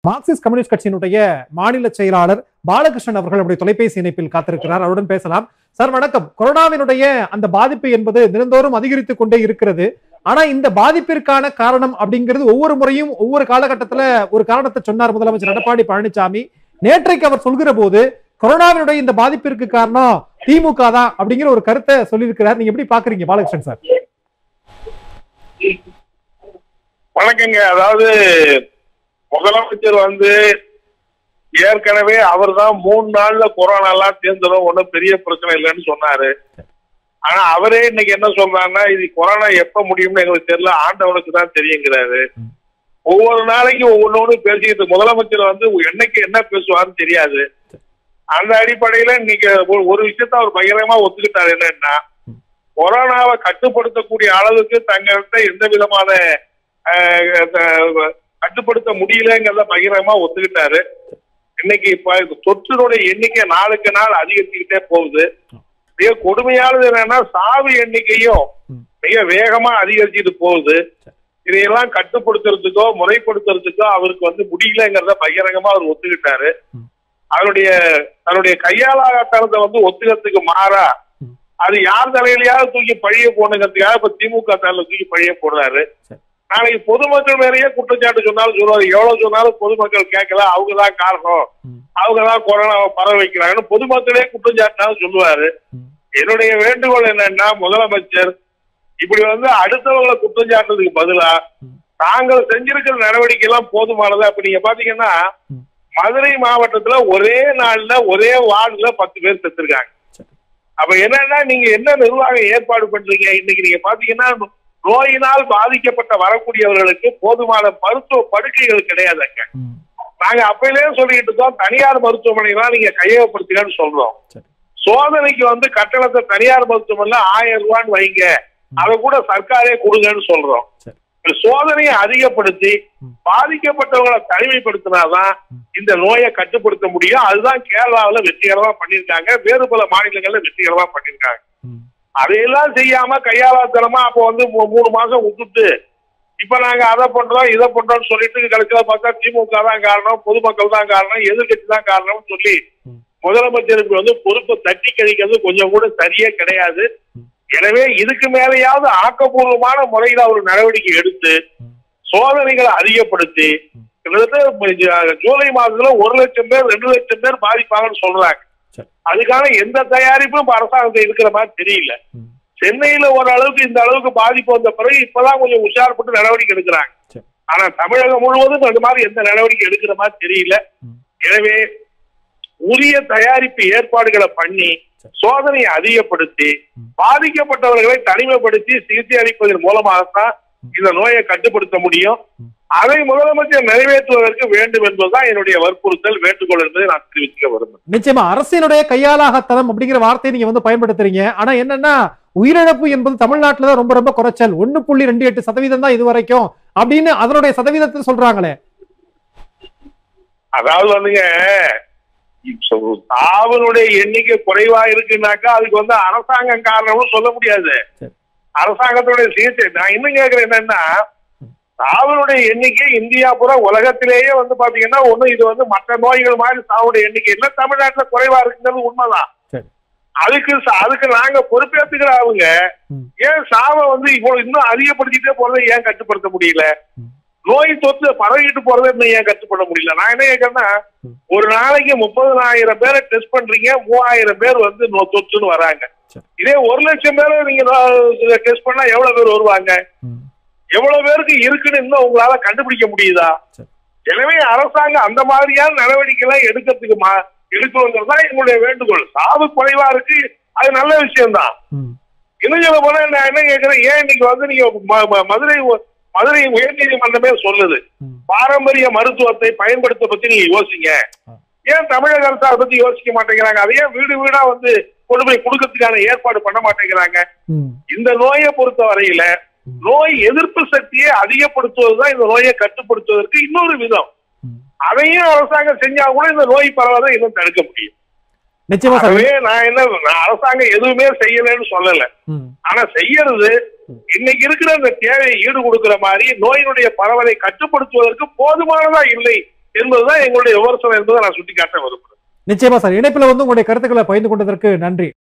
Marxist communist கட்சியினுடைய மாநில செயலாளர் பாலகிருஷ்ணன் அவர்கள் நம்முடைய தொலைபேசி இணைப்பில் காத்திருக்கிறார் அவருடன் பேசலாம் சார் வணக்கம் கொரோனாவினுடைய அந்த பாதிப்பு என்பது தினந்தோறும் அதிகரித்துக் கொண்டே இருக்கிறது ஆனா இந்த பாதிப்பிற்கான காரணம் அப்படிங்கிறது ஒவ்வொரு முறையும் ஒவ்வொரு காலகட்டத்துல ஒரு காரணத்தை சொன்னார் முதலமைச்சர் எடப்பாடி பழனிசாமி நேற்றைக்கு அவர் சொல்கிற போது கொரோனாவினுடைய இந்த பாதிப்பிற்கு காரணம் திமுக தான் அப்படிங்கிற ஒரு கருத்தை சொல்லியிருக்கிறார் நீங்க எப்படி பாக்குறீங்க பாலகிருஷ்ணன் சார் வணக்கங்க அதாவது முதலமைச்சர் வந்து ஏற்கனவே அவர் தான் மூணு நாள்ல கொரோனா எல்லாம் தேர்ந்ததும் ஒன்றும் பெரிய பிரச்சனை இல்லைன்னு சொன்னாரு ஆனா அவரே இன்னைக்கு என்ன சொல்றாருன்னா இது கொரோனா எப்ப முடியும்னு எங்களுக்கு தெரியல ஆண்டவனுக்கு தான் தெரியுங்கிறாரு ஒவ்வொரு நாளைக்கு ஒவ்வொன்னு பேசிக்கிட்டு முதலமைச்சர் வந்து என்னைக்கு என்ன பேசுவாருன்னு தெரியாது அந்த அடிப்படையில இன்னைக்கு ஒரு- ஒரு விஷயத்த அவர் பகிரங்கமா ஒத்துக்கிட்டாரு என்னன்னா கொரோனாவை கட்டுப்படுத்தக்கூடிய அளவுக்கு தங்கள்கிட்ட எந்த விதமான அஹ், அஹ், கட்டுப்படுத்த முடியலங்கிறத பகிரங்கமா ஒத்துக்கிட்டாரு இன்னைக்கு இப்ப தொற்றினுடைய எண்ணிக்கை நாளுக்கு நாள் அதிகரிச்சுக்கிட்டே போகுது மிக கொடுமையானது என்னன்னா சாவு எண்ணிக்கையும் ம். மிக வேகமா அதிகரிச்சுட்டு போகுது இதையெல்லாம் கட்டுப்படுத்துறதுக்கோ முறைப்படுத்துறதுக்கோ அவருக்கு வந்து முடியலங்கிறத பகிரங்கமா அவர் ஒத்துக்கிட்டாரு ம். அவருடைய தன்னுடைய கையாளாத்தனத்தை வந்து ஒத்துக்கிறதுக்கு மாறா ம். அது யார் தலையிலயாவது தூக்கி பழிய போடணுங்கிறதுக்காக இப்ப திமுக தலையில தூக்கி பழிய போடுறாரு சரி. நாளைக்கு பொதுமக்கள் மேலேயே குற்றச்சாட்டு சொன்னாலும் சொல்லுவாரு எவ்வளவு சொன்னாலும் பொதுமக்கள் கேட்கல அவங்கதான் காரணம் ம். அவங்கதான் கொரோனாவை பரவ வைக்கிறாங்கன்னு பொதுமக்களே குற்றச்சாட்டினாலும் சொல்லுவாரு ம். என்னுடைய வேண்டுகோள் என்னன்னா முதலமைச்சர் இப்படி வந்து அடுத்தவங்களை குற்றம் சாட்டுறதுக்கு பதிலா ம். தாங்கள் செஞ்சிருக்கிற நடவடிக்கை எல்லாம் போதுமானது அப்ப நீங்க பாத்தீங்கன்னா ம். மதுரை மாவட்டத்துல ஒரே நாள்ல ஒரே வார்டுல பத்து பேர் செத்துருக்காங்க சரி. அப்ப என்னன்னா நீங்க என்ன நிர்வாகம் ஏற்பாடு பண்றீங்க இன்னைக்கு நீங்க பாத்தீங்கன்னா நோயினால் பாதிக்கப்பட்ட வரக்கூடியவர்களுக்கு போதுமான மருத்துவ படுக்கைகள் கிடையாது அங்க ம். நாங்க அப்பையிலேயே சொல்லிட்டு இருக்கோம் தனியார் மருத்துவமனைலாம் நீங்க கையகப்படுத்துங்கன்னு சொல்றோம் சரி. சோதனைக்கு வந்து கட்டணத்தை தனியார் மருத்துவமனையில ஆயிரம் ரூபான்னு வைங்க அதை கூட சர்க்காரே கொடுங்கன்னு சொல்றோம் சரி. இந்த சோதனையை அதிகப்படுத்தி ம். பாதிக்கப்பட்டவங்களை தனிமைப்படுத்தினாதான் ம். இந்த நோயை கட்டுப்படுத்த முடியும் அதுதான் கேரளாவுல வெற்றிகரமா பண்ணிருக்காங்க வேறு பல மாநிலங்கள்ல வெற்றிகரமா பண்ணிருக்காங்க ம். அதையெல்லாம் செய்யாம கையாளாத்தனமா அப்போ வந்து மூ- மூணு மாசம் விட்டுட்டு இப்ப நாங்க அதை பண்றோம் இதை பண்றோம்னு சொல்லிட்டு கடைசியில பார்த்தா திமுக தான் காரணம் பொதுமக்கள் தான் காரணம் எதிர்க்கட்சி தான் காரணம்னு சொல்லி ம். முதலமைச்சருக்கு வந்து பொறுப்பை தட்டி கழிக்கிறது கொஞ்சம் கூட சரியே கிடையாது ம். எனவே இதுக்கு மேலேயாவது ஆக்கப்பூர்வமான முறையில ஒரு நடவடிக்கை எடுத்து ம். சோதனைகளை அதிகப்படுத்தி ம். கிட்டத்தட்ட ஜூ- ஜூலை மாதத்துல ஒரு லட்சம் பேர் ரெண்டு லட்சம் பேர் பாதிப்பாங்கன்னு சொல்றாங்க சரி. அதுக்கான எந்த தயாரிப்பும் இப்ப அரசாங்கத்தை இருக்கிற மாதிரி தெரியல ம். சென்னையில ஓரளவுக்கு இந்த அளவுக்கு பாதிப்பு வந்த பிறகு இப்பதான் கொஞ்சம் உஷார்பட்டு நடவடிக்கை எடுக்கிறாங்க சரி. ஆனா தமிழகம் முழுவதும் அந்த மாதிரி எந்த நடவடிக்கை எடுக்கிற மாதிரி தெரியல ம். எனவே உரிய தயாரிப்பு ஏற்பாடுகளை பண்ணி சரி. சோதனையை அதிகப்படுத்தி ம். பாதிக்கப்பட்டவர்களை தனிமைப்படுத்தி சிகிச்சை அளிப்பதன் மூலமாகத்தான் இந்த நோயை கட்டுப்படுத்த முடியும் ம். அதை முதலமைச்சர் நிறைவேற்றுவதற்கு வேண்டும் என்பதுதான் என்னுடைய வற்புறுத்தல் வேண்டுகோள் என்பதை நான் தெரிவிக்க விரும்புகிறேன் நிச்சயமா அரசினுடைய கையாலாகத்தனம் அப்படிங்கிற வார்த்தையை நீங்க வந்து பயன்படுத்துறீங்க ஆனா என்னன்னா உயிரிழப்பு என்பது தமிழ்நாட்டுல தான் ரொம்ப ரொம்ப குறைச்சல் ஒண்ணு புள்ளி ரெண்டு எட்டு சதவீதம் தான் இது வரைக்கும் அப்படின்னு அதனுடைய சதவீதத்தை சொல்றாங்களே அதாவது வந்துங்க இப்ப சாவனுடைய எண்ணிக்கை குறைவா இருக்குனாக்கா அதுக்கு வந்து அரசாங்கம் காரணம்னு சொல்ல முடியாது சரி. அரசாங்கத்துடைய சிகிச்சை நான் இன்னும் கேக்குறேன் என்னன்னா சாவனுடைய எண்ணிக்கை இந்தியா பூரா உலகத்திலேயே வந்து பாத்தீங்கன்னா ஒண்ணு இது வந்து மற்ற நோய்கள் மாதிரி சாவுடைய எண்ணிக்கை இல்ல தமிழ்நாட்டுல குறைவா இருக்குங்கிறது உண்மைதான் சரி. அதுக்கு ச- அதுக்கு நாங்க பொறுப்பேற்றுக்கிற அவங்க ம். ஏன் சாவை வந்து இவ்வளவு இன்னும் அதிகப்படுத்திட்டே போறதை ஏன் கட்டுப்படுத்த முடியல ம். நோய் தொற்று பரவிட்டு போறதை இன்னும் ஏன் கட்டுப்பட முடியல நான் என்ன கேட்கறேன்னா ம். ஒரு நாளைக்கு முப்பதனாயிரம் பேரை டெஸ்ட் பண்றீங்க மூவாயிரம் பேர் வந்து நோ- தொற்றுன்னு வராங்க சரி. இதே ஒரு லட்சம் பேரை நீங்க டெஸ்ட் பண்ணா எவ்வளவு பேர் வருவாங்க ம். எவ்வளவு பேருக்கு இருக்குன்னு இன்னும் உங்களால கண்டுபிடிக்க முடியுதா சரி. எனவே அரசாங்கம் அந்த மாதிரியான நடவடிக்கை எல்லாம் எடுக்கிறதுக்கு மா- எடுக்கணுங்கிறது தான் எங்களுடைய வேண்டுகோள் சாவு குறைவா இருக்கு அது நல்ல விஷயம்தான் ம். இன்னும் சொல்ல போனா நான் என்ன கேட்கிறேன் ஏன் இன்னைக்கு வந்து நீங்க ம- ம- மதுரை உ- மதுரை உயர்நீதிமன்றமே சொல்லுது ம். பாரம்பரிய மருத்துவத்தை பயன்படுத்த பத்தி நீங்க யோசிங்க ஆ. ஏன் தமிழக அரசு அதை பத்தி யோசிக்க மாட்டேங்கிறாங்க அதை ஏன் வீடு வீடா வந்து கொண்டு போய் கொடுக்கறதுக்கான ஏற்பாடு பண்ண மாட்டேங்கிறாங்க ம். இந்த நோயை பொறுத்த வரையில ம். நோய் எதிர்ப்பு சக்தியை அதிகப்படுத்துவதுதான் இந்த நோயை கட்டுப்படுத்துவதற்கு இன்னொரு விதம் ம். அதையும் அரசாங்கம் செஞ்சா கூட இந்த நோய் பரவாத இன்னும் தடுக்க முடியும் நிச்சயமா சார் ஆகவே நான் என்ன நான் அரசாங்கம் எதுவுமே செய்யலைன்னு சொல்லல ம். ஆனா செய்யறது இன்னைக்கு இருக்கிற இந்த தேவையை ஈடு கொடுக்கிற மாதிரி நோயினுடைய பரவலை கட்டுப்படுத்துவதற்கு போதுமானதா இல்லை என்பதுதான் எங்களுடைய விமர்சனம் என்பதை நான் சுட்டிக்காட்ட விரும்புறேன் நிச்சயமா சார் இணைப்புல வந்து உங்களுடைய கருத்துக்களை பகிர்ந்து கொண்டதற்கு நன்றி